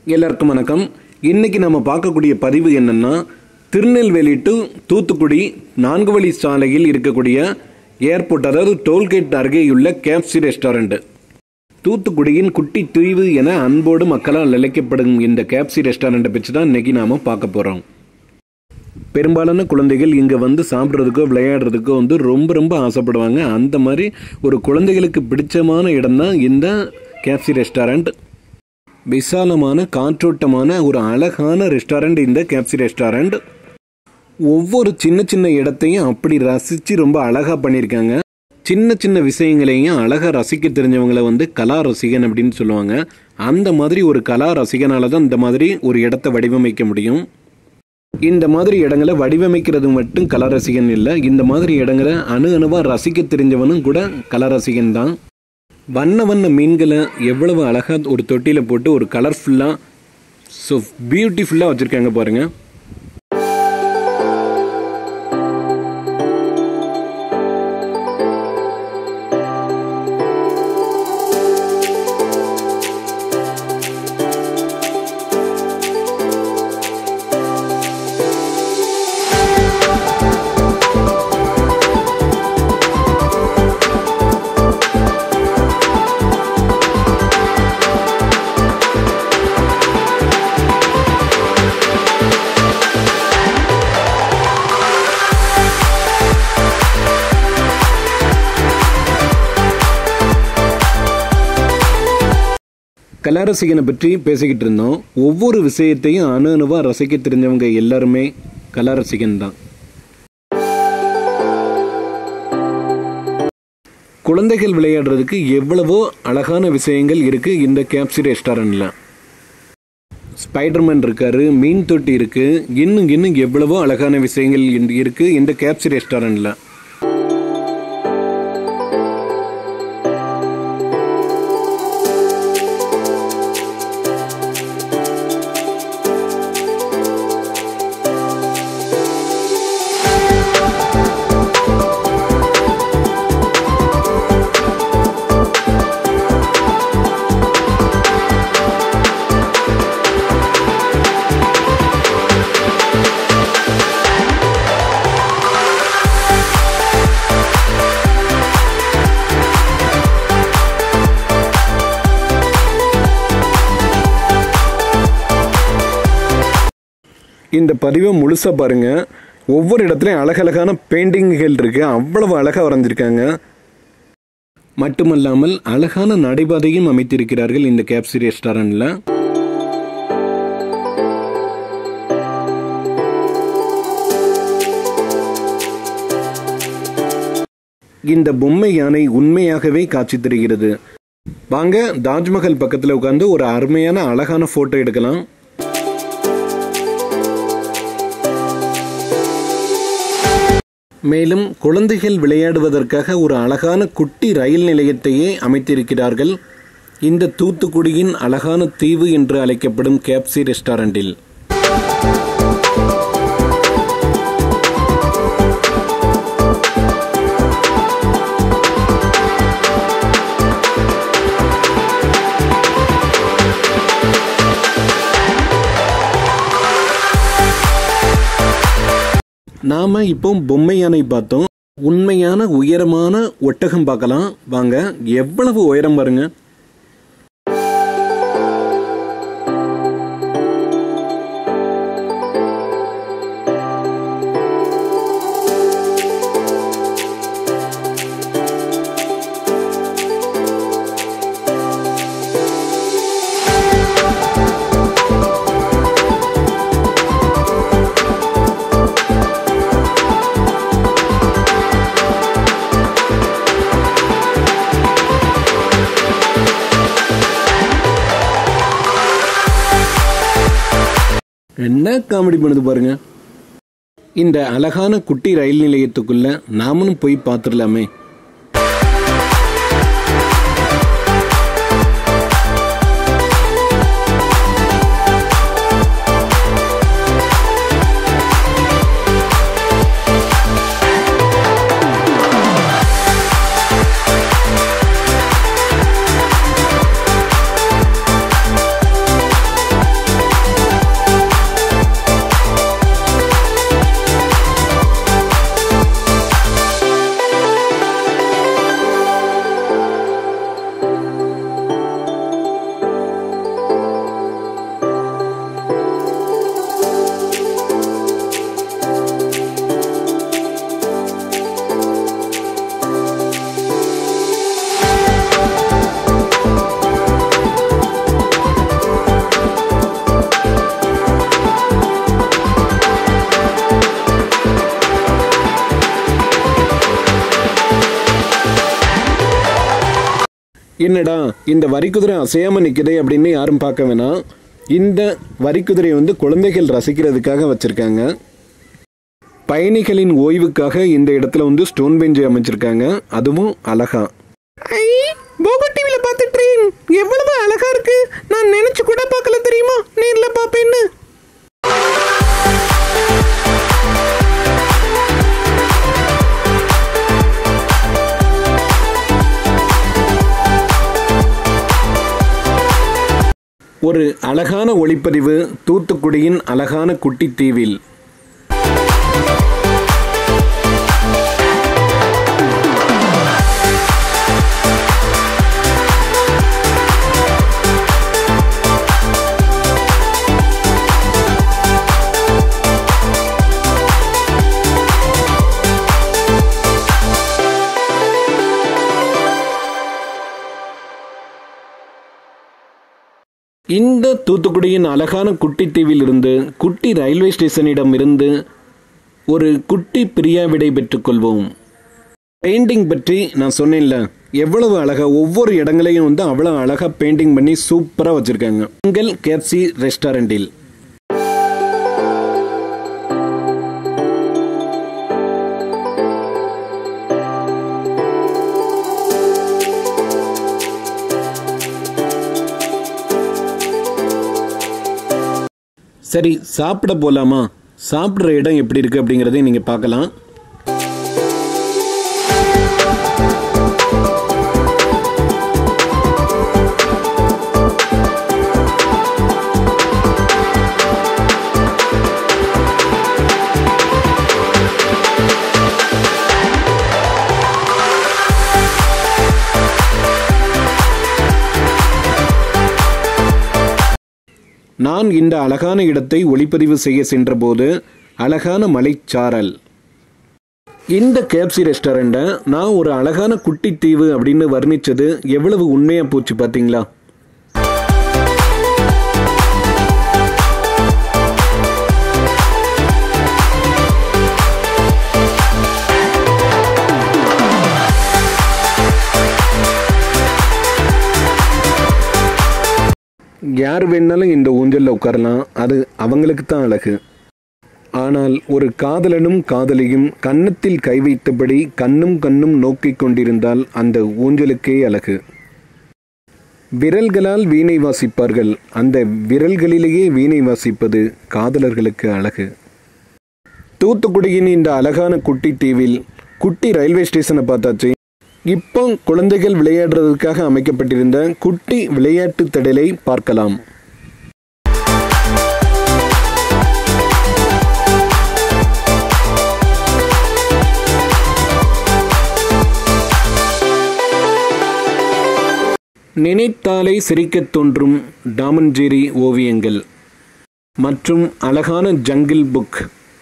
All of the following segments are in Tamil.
எல்லாருக்கும் வணக்கம் இன்னைக்கு நம்ம பார்க்கக்கூடிய பதிவு என்னன்னா திருநெல்வேலி டு தூத்துக்குடி நான்கு வழி சாலையில் இருக்கக்கூடிய ஏர்போர்ட் அதாவது டோல்கேட் அருகேயுள்ள கேப்சி ரெஸ்டாரண்ட் தூத்துக்குடியின் குட்டி தீவு என அன்போடு மக்களால் அழைக்கப்படும் இந்த கேப்சி ரெஸ்டாரண்ட்டை பற்றி தான் இன்னைக்கு நாம பார்க்க போறோம் பெரும்பாலான குழந்தைகள் இங்கே வந்து சாப்பிட்றதுக்கோ விளையாடுறதுக்கோ வந்து ரொம்ப ரொம்ப ஆசைப்படுவாங்க அந்த மாதிரி ஒரு குழந்தைகளுக்கு பிடிச்சமான இடம் தான் இந்த கேப்சி ரெஸ்டாரண்ட் விசாலமான காற்றோட்டமான ஒரு அழகான ரெஸ்டாரண்ட் இந்த கேப்சி ரெஸ்டாரண்ட் ஒவ்வொரு சின்ன சின்ன இடத்தையும் அப்படி ரசித்து ரொம்ப அழகாக பண்ணியிருக்காங்க சின்ன சின்ன விஷயங்களையும் அழகாக ரசிக்க தெரிஞ்சவங்கள வந்து கலா ரசிகன் அப்படின்னு சொல்லுவாங்க அந்த மாதிரி ஒரு கலா ரசிகனால தான் இந்த மாதிரி ஒரு இடத்த வடிவமைக்க முடியும் இந்த மாதிரி இடங்களை வடிவமைக்கிறது மட்டும் கலா ரசிகன் இல்லை இந்த மாதிரி இடங்களை அணு அணுவாக ரசிக்க தெரிஞ்சவனும் கூட கலா ரசிகன் தான் வண்ண வண்ண மீன்களை எவ்வளவு அழகாக ஒரு தொட்டியில் போட்டு ஒரு கலர்ஃபுல்லாக ஸோ பியூட்டிஃபுல்லாக வச்சுருக்காங்க பாருங்கள் கலாரசிகனை பற்றி பேசிக்கிட்டு இருந்தோம் ஒவ்வொரு விஷயத்தையும் அணு அணுவாக ரசிக்க தெரிஞ்சவங்க எல்லாருமே கலாரசிகன் தான் குழந்தைகள் விளையாடுறதுக்கு எவ்வளவோ அழகான விஷயங்கள் இருக்கு இந்த கேப்சி ரெஸ்டாரண்ட்ல ஸ்பைடர்மேன் இருக்காரு மீன் தொட்டி இருக்கு இன்னும் இன்னும் எவ்வளவோ அழகான விஷயங்கள் இந்த- இருக்கு இந்த கேப்சி ரெஸ்டாரண்ட்ல இந்த பதிவை முழுசா பாருங்க ஒவ்வொரு இடத்துலையும் அழகழகான பெயிண்டிங்குகள் இருக்கு அவ்வளவு அழகா வரைஞ்சிருக்காங்க மட்டுமல்லாமல் அழகான நடைபாதையும் அமைத்திருக்கிறார்கள் இந்த கேப்சி ரெஸ்டாரண்ட்ல இந்த பொம்மை யானை உண்மையாகவே காட்சி தருகிறது வாங்க தாஜ்மஹல் பக்கத்துல உட்கார்ந்து ஒரு அருமையான அழகான போட்டோ எடுக்கலாம் மேலும் குழந்தைகள் விளையாடுவதற்காக ஒரு அழகான குட்டி ரயில் நிலையத்தையே அமைத்திருக்கிறார்கள் இந்த தூத்துக்குடியின் அழகான தீவு என்று அழைக்கப்படும் கேப்சி ரெஸ்டாரண்டில் நாம இப்போ பொம்மை யானை பார்த்தோம் உண்மையான உயரமான ஒட்டகம் பார்க்கலாம் வாங்க எவ்வளவு உயரம் பாருங்க என்ன காமெடி பண்ணுது பாருங்க இந்த அழகான குட்டி ரயில் நிலையத்துக்குள்ள நாமளும் போய் பார்த்துடலாமே என்னடா இந்த வரிக்குதிரை அசையாம நிக்குதே அப்படின்னு யாரும் பார்க்க வேணாம் இந்த வரிக்குதிரையை வந்து குழந்தைகள் ரசிக்கிறதுக்காக வச்சிருக்காங்க பயணிகளின் ஓய்வுக்காக இந்த இடத்துல வந்து ஸ்டோன் பெஞ்சு அமைச்சிருக்காங்க அதுவும் அழகா ஐ போகோ டிவில பார்த்த ட்ரெயின் எவ்வளவு அழகா இருக்கு நான் நினைச்சு கூட பார்க்கல தெரியுமா நேர்ல பாப்பேன்னு ஒரு அழகான ஒளிப்பதிவு தூத்துக்குடியின் அழகான குட்டி தீவில் இந்த தூத்துக்குடியின் அழகான குட்டி தீவில் இருந்து குட்டி ரயில்வே ஸ்டேஷனிடம் இருந்து ஒரு குட்டி பிரியா விடை பெற்றுக்கொள்வோம் பெயிண்டிங் பற்றி நான் சொன்னேன்ல எவ்வளவு அழகா ஒவ்வொரு இடங்களையும் வந்து அவ்வளவு அழகா பெயிண்டிங் பண்ணி சூப்பரா வச்சிருக்காங்க உங்கள் கேப்சி ரெஸ்டாரண்டில் சரி சாப்பிட போலாமா சாப்பிட்ற இடம் எப்படி இருக்கு அப்படிங்கிறதையும் நீங்க பார்க்கலாம் நான் இந்த அழகான இடத்தை ஒளிப்பதிவு செய்ய சென்றபோது அழகான மலைச்சாரல் இந்த கேப்சி ரெஸ்டாரண்ட்டை நான் ஒரு அழகான குட்டி தீவு அப்படின்னு வர்ணிச்சது எவ்வளவு உண்மையா போச்சு பாத்தீங்களா யார் வேணாலும் இந்த ஊஞ்சலில் உட்காரலாம் அது அவங்களுக்கு தான் அழகு ஆனால் ஒரு காதலனும் காதலியும் கன்னத்தில் கை வைத்தபடி கண்ணும் கண்ணும் நோக்கிக் கொண்டிருந்தால் அந்த ஊஞ்சலுக்கே அழகு விரல்களால் வீணை வாசிப்பார்கள் அந்த விரல்களிலேயே வீணை வாசிப்பது காதலர்களுக்கு அழகு தூத்துக்குடியின் இந்த அழகான குட்டி தீவில் குட்டி ரயில்வே ஸ்டேஷனை பார்த்தாச்சு இப்போ குழந்தைகள் விளையாடுறதுக்காக அமைக்கப்பட்டிருந்த குட்டி விளையாட்டு திடலை பார்க்கலாம் நினைத்தாலே சிரிக்கத் தோன்றும் டாமன்ஜேரி ஓவியங்கள் மற்றும் அழகான ஜங்கிள் புக்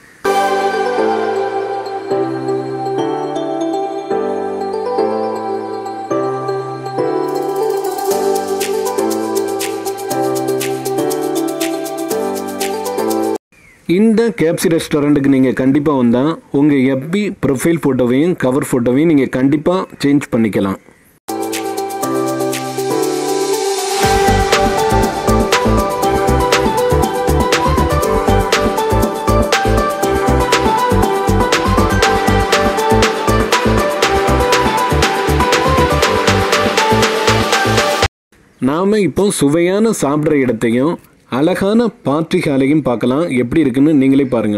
இந்த கேப்சி ரெஸ்டாரண்ட்டுக்கு நீங்கள் கண்டிப்பாக வந்தால் உங்கள் எஃபி ப்ரொஃபைல் ஃபோட்டோவையும் கவர் ஃபோட்டோவையும் நீங்கள் கண்டிப்பாக சேஞ்ச் பண்ணிக்கலாம் நாம் இப்போ சுவையான சாப்பிட்ற இடத்தையும் அழகான பார்ட்டி ஹாலையும் பார்க்கலாம் எப்படி இருக்குன்னு நீங்களே பாருங்க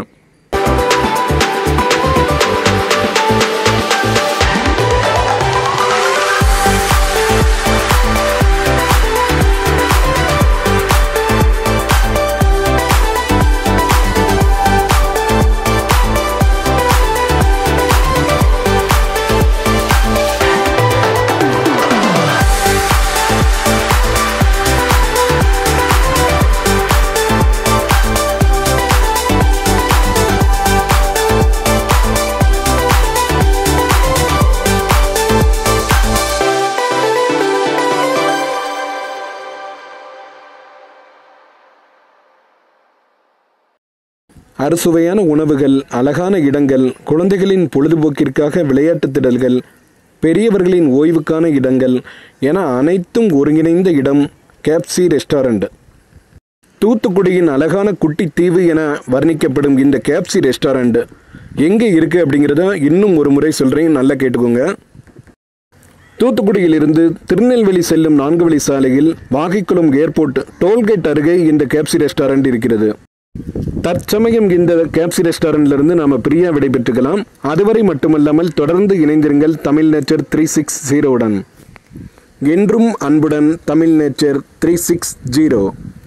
அறுசுவையான உணவுகள் அழகான இடங்கள் குழந்தைகளின் பொழுதுபோக்கிற்காக விளையாட்டுத் திடல்கள் பெரியவர்களின் ஓய்வுக்கான இடங்கள் என அனைத்தும் ஒருங்கிணைந்த இடம் கேப்சி ரெஸ்டாரண்ட் தூத்துக்குடியின் அழகான குட்டி தீவு என வர்ணிக்கப்படும் இந்த கேப்சி ரெஸ்டாரண்ட் எங்கே இருக்குது அப்படிங்கிறத இன்னும் ஒரு முறை சொல்கிறேன் நல்லா கேட்டுக்கோங்க தூத்துக்குடியிலிருந்து திருநெல்வேலி செல்லும் நான்கு வழி சாலையில் வாகைக்குளம் ஏர்போர்ட் டோல்கேட் அருகே இந்த கேப்சி ரெஸ்டாரண்ட் இருக்கிறது தற்சமயம் இந்த கேப்சி ரெஸ்டாரண்ட்ல இருந்து நாம பிரியா விடைபெற்றுக்கலாம் அதுவரை மட்டுமல்லாமல் தொடர்ந்து இணைந்திருங்கள் தமிழ் நேச்சர் த்ரீ சிக்ஸ் ஜீரோவுடன் என்றும் அன்புடன் Tamil nature three six zero